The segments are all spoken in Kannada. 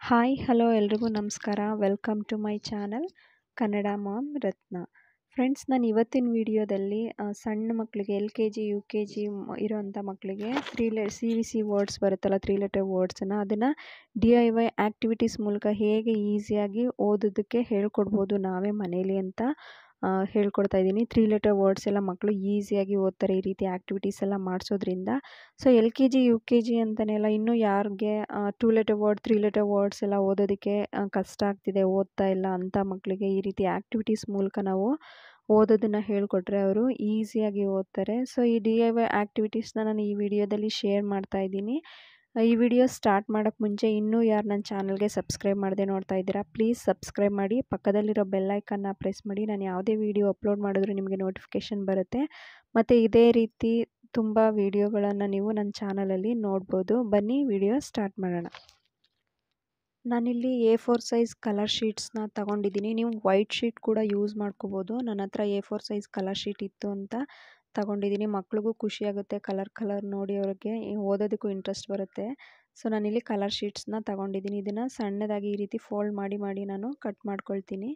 ಹಾಯ್ ಹಲೋ ಎಲ್ರಿಗೂ ನಮಸ್ಕಾರ welcome to my channel Kannada mom Ratna friends ನಾನು ಇವತ್ತಿನ ವಿಡಿಯೋದಲ್ಲಿ ಸಣ್ಣ ಮಕ್ಕಳಿಗೆ L K G U K G ಇರೋಂಥ ಮಕ್ಕಳಿಗೆ ತ್ರೀ ಲೆ ಸಿ ವಿ ಸಿ ವರ್ಡ್ಸ್ ಬರುತ್ತಲ್ಲ ತ್ರೀ ಲೆಟರ್ ವರ್ಡ್ಸನ್ನು ಅದನ್ನು ಡಿ ಐ ವೈ ಆ್ಯಕ್ಟಿವಿಟೀಸ್ ಮೂಲಕ ಹೇಗೆ ಈಸಿಯಾಗಿ ಓದೋದಕ್ಕೆ ಹೇಳ್ಕೊಡ್ಬೋದು ನಾವೇ ಮನೇಲಿ ಅಂತ ಹೇಳ್ಕೊಡ್ತಾ ಇದ್ದೀನಿ ತ್ರೀ ಲೆಟರ್ ವರ್ಡ್ಸ್ ಎಲ್ಲ ಮಕ್ಕಳು ಈಸಿಯಾಗಿ ಓದ್ತಾರೆ ಈ ರೀತಿ ಆ್ಯಕ್ಟಿವಿಟೀಸ್ ಎಲ್ಲ ಮಾಡಿಸೋದ್ರಿಂದ so L K G U K G ಅಂತಲೇ ಅಲ್ಲ ಇನ್ನೂ ಯಾರಿಗೆ two letter word three letter words ಎಲ್ಲ ಓದೋದಕ್ಕೆ ಕಷ್ಟ ಆಗ್ತಿದೆ ಓದ್ತಾ ಇಲ್ಲ ಅಂಥ ಮಕ್ಕಳಿಗೆ ಈ ರೀತಿ ಆ್ಯಕ್ಟಿವಿಟೀಸ್ ಮೂಲಕ ನಾವು ಓದೋದನ್ನು ಹೇಳಿಕೊಟ್ರೆ ಅವರು ಈಸಿಯಾಗಿ ಓದ್ತಾರೆ ಸೊ ಈ ಡಿ ಐ ವೈ ಆ್ಯಕ್ಟಿವಿಟೀಸ್ನ ನಾನು ಈ ವಿಡಿಯೋದಲ್ಲಿ ಶೇರ್ ಮಾಡ್ತಾ ಇದ್ದೀನಿ ಈ ವಿಡಿಯೋ ಸ್ಟಾರ್ಟ್ ಮಾಡೋಕ್ಕೆ ಮುಂಚೆ ಇನ್ನೂ ಯಾರು ನನ್ನ ಚಾನಲ್ಗೆ ಸಬ್ಸ್ಕ್ರೈಬ್ ಮಾಡದೆ ನೋಡ್ತಾ ಇದ್ದೀರಾ ಪ್ಲೀಸ್ ಸಬ್ಸ್ಕ್ರೈಬ್ ಮಾಡಿ ಪಕ್ಕದಲ್ಲಿರೋ ಬೆಲ್ಲೈಕನ್ನ ಪ್ರೆಸ್ ಮಾಡಿ ನಾನು ಯಾವುದೇ ವಿಡಿಯೋ ಅಪ್ಲೋಡ್ ಮಾಡಿದ್ರು ನಿಮಗೆ ನೋಟಿಫಿಕೇಷನ್ ಬರುತ್ತೆ ಮತ್ತು ಇದೇ ರೀತಿ ತುಂಬ ವಿಡಿಯೋಗಳನ್ನು ನೀವು ನನ್ನ ಚಾನಲಲ್ಲಿ ನೋಡ್ಬೋದು ಬನ್ನಿ ವಿಡಿಯೋ ಸ್ಟಾರ್ಟ್ ಮಾಡೋಣ ನಾನಿಲ್ಲಿ ಎ ಫೋರ್ ಸೈಜ್ ಕಲರ್ ಶೀಟ್ಸ್ನ ತಗೊಂಡಿದ್ದೀನಿ ನೀವು ವೈಟ್ ಶೀಟ್ ಕೂಡ ಯೂಸ್ ಮಾಡ್ಕೋಬೋದು ನನ್ನ ಹತ್ರ A four size colour sheet ಇತ್ತು ಅಂತ ತಗೊಂಡಿದ್ದೀನಿ ಮಕ್ಳಿಗೂ ಖುಷಿಯಾಗುತ್ತೆ ಕಲರ್ ಕಲರ್ ನೋಡಿ ಅವ್ರಿಗೆ ಓದೋದಕ್ಕೂ ಇಂಟ್ರೆಸ್ಟ್ ಬರುತ್ತೆ ಸೊ ನಾನಿಲ್ಲಿ ಕಲರ್ ಶೀಟ್ಸ್ನ ತಗೊಂಡಿದ್ದೀನಿ ಇದನ್ನು ಸಣ್ಣದಾಗಿ ಈ ರೀತಿ ಫೋಲ್ಡ್ ಮಾಡಿ ಮಾಡಿ ನಾನು ಕಟ್ ಮಾಡ್ಕೊಳ್ತೀನಿ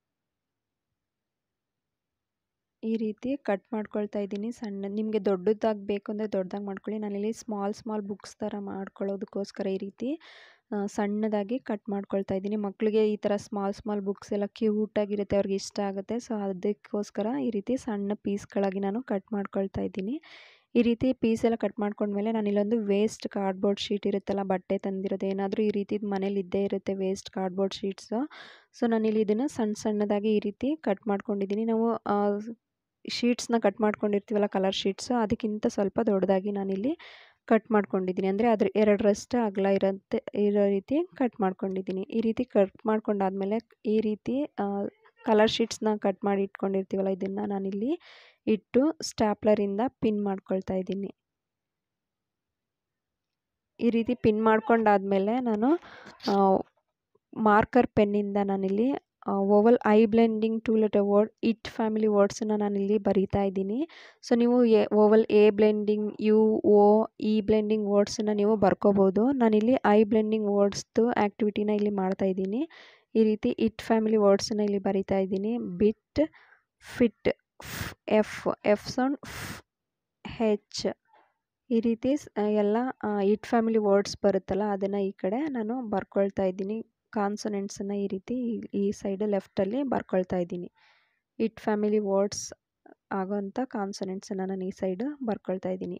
ಈ ರೀತಿ ಕಟ್ ಮಾಡ್ಕೊಳ್ತಾ ಇದ್ದೀನಿ ಸಣ್ಣ ನಿಮಗೆ ದೊಡ್ಡದಾಗಿ ಬೇಕು ಅಂದರೆ ದೊಡ್ಡದಾಗಿ ಮಾಡ್ಕೊಳ್ಳಿ ನಾನಿಲ್ಲಿ ಸ್ಮಾಲ್ ಸ್ಮಾಲ್ ಬುಕ್ಸ್ ಥರ ಮಾಡ್ಕೊಳ್ಳೋದಕ್ಕೋಸ್ಕರ ಈ ರೀತಿ ಸಣ್ಣದಾಗಿ ಕಟ್ ಮಾಡ್ಕೊಳ್ತಾ ಇದ್ದೀನಿ ಮಕ್ಕಳಿಗೆ ಈ ಥರ ಸ್ಮಾಲ್ ಸ್ಮಾಲ್ ಬುಕ್ಸ್ ಎಲ್ಲ ಕ್ಯೂಟಾಗಿರುತ್ತೆ ಅವ್ರಿಗೆ ಇಷ್ಟ ಆಗುತ್ತೆ ಸೊ ಅದಕ್ಕೋಸ್ಕರ ಈ ರೀತಿ ಸಣ್ಣ ಪೀಸ್ಗಳಾಗಿ ನಾನು ಕಟ್ ಮಾಡ್ಕೊಳ್ತಾ ಇದ್ದೀನಿ ಈ ರೀತಿ ಪೀಸ್ ಎಲ್ಲ ಕಟ್ ಮಾಡ್ಕೊಂಡ್ಮೇಲೆ ನಾನು ಇಲ್ಲೊಂದು ವೇಸ್ಟ್ ಕಾರ್ಡ್ಬೋರ್ಡ್ ಶೀಟ್ ಇರುತ್ತಲ್ಲ ಬಟ್ಟೆ ತಂದಿರೋದು ಏನಾದರೂ ಈ ರೀತಿ ಮನೇಲಿ ಇದ್ದೇ ಇರುತ್ತೆ ವೇಸ್ಟ್ ಕಾರ್ಡ್ಬೋರ್ಡ್ ಶೀಟ್ಸು ಸೊ ನಾನಿಲ್ಲಿ ಇದನ್ನು ಸಣ್ಣ ಸಣ್ಣದಾಗಿ ಈ ರೀತಿ ಕಟ್ ಮಾಡ್ಕೊಂಡಿದ್ದೀನಿ ನಾವು ಶೀಟ್ಸ್ನ ಕಟ್ ಮಾಡ್ಕೊಂಡಿರ್ತೀವಲ್ಲ ಕಲರ್ ಶೀಟ್ಸು ಅದಕ್ಕಿಂತ ಸ್ವಲ್ಪ ದೊಡ್ಡದಾಗಿ ನಾನಿಲ್ಲಿ ಕಟ್ ಮಾಡ್ಕೊಂಡಿದ್ದೀನಿ ಅಂದರೆ ಅದ್ರ ಎರಡರಷ್ಟು ಅಗಲ ಇರೋಂತೆ ಇರೋ ರೀತಿ ಕಟ್ ಮಾಡ್ಕೊಂಡಿದ್ದೀನಿ ಈ ರೀತಿ ಕಟ್ ಮಾಡ್ಕೊಂಡಾದ್ಮೇಲೆ ಈ ರೀತಿ ಕಲರ್ ಶೀಟ್ಸ್ನ ಕಟ್ ಮಾಡಿ ಇಟ್ಕೊಂಡಿರ್ತೀವಲ್ಲ ಇದನ್ನು ನಾನಿಲ್ಲಿ ಇಟ್ಟು ಸ್ಟ್ಯಾಪ್ಲರಿಂದ ಪಿನ್ ಮಾಡ್ಕೊಳ್ತಾ ಇದ್ದೀನಿ ಈ ರೀತಿ ಪಿನ್ ಮಾಡ್ಕೊಂಡಾದ್ಮೇಲೆ ನಾನು ಮಾರ್ಕರ್ ಪೆನ್ನಿಂದ ನಾನಿಲ್ಲಿ vowel I blending two letter word it family ವರ್ಡ್ಸನ್ನು ನಾನಿಲ್ಲಿ ಬರೀತಾ ಇದ್ದೀನಿ ಸೊ ನೀವು A vowel A blending U O E blending ವರ್ಡ್ಸನ್ನು ನೀವು ಬರ್ಕೋಬೋದು ನಾನಿಲ್ಲಿ ಐ ಬ್ಲೆಂಡಿಂಗ್ ವರ್ಡ್ಸ್ದು ಆ್ಯಕ್ಟಿವಿಟಿನ ಇಲ್ಲಿ ಮಾಡ್ತಾ ಇದ್ದೀನಿ ಈ ರೀತಿ ಇಟ್ ಫ್ಯಾಮಿಲಿ ವರ್ಡ್ಸನ್ನು ಇಲ್ಲಿ ಬರೀತಾ ಇದ್ದೀನಿ bit fit F F sound H ಈ ರೀತಿ ಎಲ್ಲ ಇಟ್ ಫ್ಯಾಮಿಲಿ ವರ್ಡ್ಸ್ ಬರುತ್ತಲ್ಲ ಅದನ್ನು ಈ ಕಡೆ ನಾನು ಬರ್ಕೊಳ್ತಾ ಇದ್ದೀನಿ ಕಾನ್ಸನೆಂಟ್ಸನ್ನು ಈ ರೀತಿ ಈ ಸೈಡ್ ಲೆಫ್ಟಲ್ಲಿ ಬರ್ಕೊಳ್ತಾ ಇದ್ದೀನಿ ಇಟ್ ಫ್ಯಾಮಿಲಿ ವರ್ಡ್ಸ್ ಆಗೋಂಥ ಕಾನ್ಸನೆಂಟ್ಸನ್ನು ನಾನು ಈ ಸೈಡ್ ಬರ್ಕೊಳ್ತಾ ಇದ್ದೀನಿ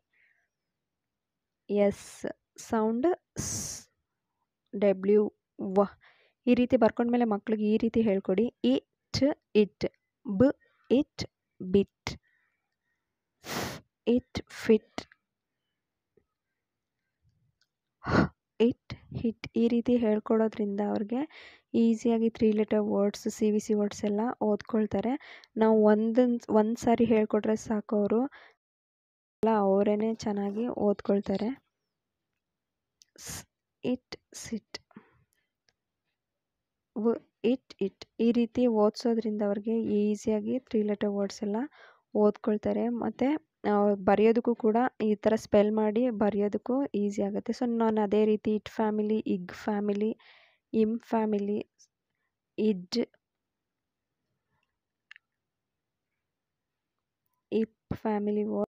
ಎಸ್ ಸೌಂಡ್ ಸ್ ಡಬ್ಲ್ಯೂ ವ ಈ ರೀತಿ ಬರ್ಕೊಂಡ್ಮೇಲೆ ಮಕ್ಳಿಗೆ ಈ ರೀತಿ ಹೇಳ್ಕೊಡಿ ಇಟ್ ಇಟ್ ಬ it bit it fit it hit ಈ ರೀತಿ ಹೇಳ್ಕೊಡೋದ್ರಿಂದ ಅವ್ರಿಗೆ ಈಸಿಯಾಗಿ three letter words C V C words ಎಲ್ಲ ಓದ್ಕೊಳ್ತಾರೆ ನಾವು ಒಂದೊಂದು ಒಂದು ಸಾರಿ ಹೇಳ್ಕೊಟ್ರೆ ಸಾಕು ಅವರು ಎಲ್ಲ ಅವರೇ ಚೆನ್ನಾಗಿ ಓದ್ಕೊಳ್ತಾರೆ ಇಟ್ ಸಿಟ್ ವ ಇಟ್ ಇಟ್ ಈ ರೀತಿ ಓದಿಸೋದ್ರಿಂದ ಅವ್ರಿಗೆ ಈಸಿಯಾಗಿ ತ್ರೀ ಲೆಟರ್ ವರ್ಡ್ಸ್ ಎಲ್ಲ ಓದ್ಕೊಳ್ತಾರೆ ಮತ್ತು ಬರೆಯೋದಕ್ಕೂ ಕೂಡ ಈ ಥರ ಸ್ಪೆಲ್ ಮಾಡಿ ಬರೆಯೋದಕ್ಕೂ ಈಸಿ ಆಗುತ್ತೆ ಸೊ ನಾನು ಅದೇ ರೀತಿ it family ig family im family id ip family word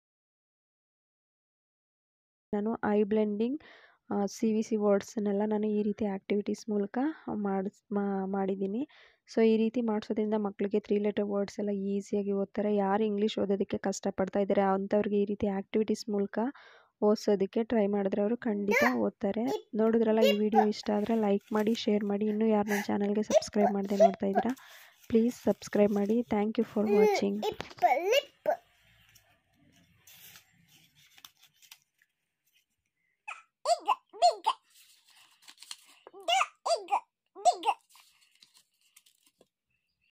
ನಾನು I blending C V C ವರ್ಡ್ಸನ್ನೆಲ್ಲ ನಾನು ಈ ರೀತಿ ಆ್ಯಕ್ಟಿವಿಟೀಸ್ ಮೂಲಕ ಮಾಡಿಸ್ ಮಾಡಿದ್ದೀನಿ ಸೊ ಈ ರೀತಿ ಮಾಡಿಸೋದ್ರಿಂದ ಮಕ್ಕಳಿಗೆ ತ್ರೀ ಲೆಟರ್ ವರ್ಡ್ಸ್ ಎಲ್ಲ ಈಸಿಯಾಗಿ ಓದ್ತಾರೆ ಯಾರು ಇಂಗ್ಲೀಷ್ ಓದೋದಕ್ಕೆ ಕಷ್ಟಪಡ್ತಾ ಇದ್ದಾರೆ ಅಂಥವ್ರಿಗೆ ಈ ರೀತಿ ಆ್ಯಕ್ಟಿವಿಟೀಸ್ ಮೂಲಕ ಓದಿಸೋದಕ್ಕೆ ಟ್ರೈ ಮಾಡಿದ್ರೆ ಅವರು ಖಂಡಿತ ಓದ್ತಾರೆ ನೋಡಿದ್ರಲ್ಲ ಈ ವಿಡಿಯೋ ಇಷ್ಟ ಆದರೆ ಲೈಕ್ ಮಾಡಿ ಶೇರ್ ಮಾಡಿ ಇನ್ನೂ ಯಾರು ನನ್ನ ಚಾನಲ್ಗೆ ಸಬ್ಸ್ಕ್ರೈಬ್ ಮಾಡದೆ ನೋಡ್ತಾ ಇದ್ದೀರಾ ಪ್ಲೀಸ್ ಸಬ್ಸ್ಕ್ರೈಬ್ ಮಾಡಿ ಥ್ಯಾಂಕ್ ಯು ಫಾರ್ ವಾಚಿಂಗ್